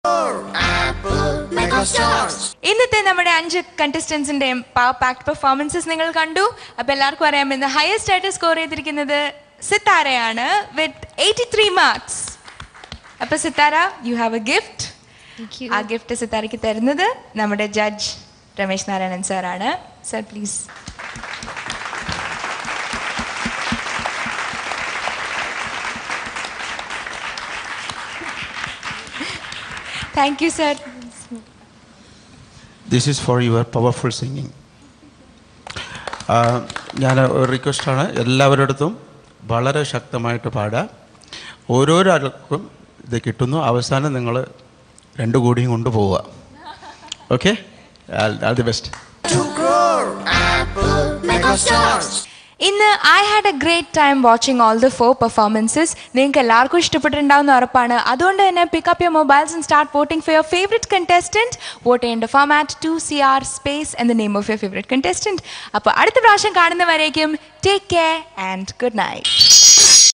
ഇന്നത്തെ നമ്മുടെ അഞ്ച് കണ്ടസ്റ്റൻസിന്റെയും പവർ പാക്ട് പെർഫോമൻസസ് നിങ്ങൾ കണ്ടു അപ്പൊ എല്ലാവർക്കും അറിയാം ഇന്ന് ഹയസ്റ്റ് ആയിട്ട് സ്കോർ ചെയ്തിരിക്കുന്നത് സിത്താരയാണ് വിത്ത് എയ്റ്റി ത്രീ മാർക്സ് അപ്പൊ Sithara you have a gift ആ ഗിഫ്റ്റ് സിത്താരയ്ക്ക് തരുന്നത് നമ്മുടെ ജഡ്ജ് രമേശ് നാരായണൻ സാറാണ് sir please thank you sir this is for your powerful singing ഞാൻ ഒരു റിക്വസ്റ്റാണ് എല്ലാവരുടെ അടുത്തും വളരെ ശക്തമായിട്ട് പാടുക ഓരോരാൾക്കും ഇത് കിട്ടുന്നു അവസാനം നിങ്ങൾ രണ്ട് കൂടിയും കൊണ്ടുപോവുക ഓക്കെ ആൾ ദി ബെസ്റ്റ് ഇന്ന് I had a great time watching all the four performances നിങ്ങൾക്ക് എല്ലാവർക്കും ഇഷ്ടപ്പെട്ടിട്ടുണ്ടാവുന്ന ഉറപ്പാണ് അതുകൊണ്ട് തന്നെ pick up your mobiles and start voting for your favourite contestant vote ചെയ്യേണ്ട format to C R space എന്ന name of your favourite contestant അപ്പോൾ അടുത്ത പ്രാവശ്യം കാണുന്നവരേക്കും take care and good night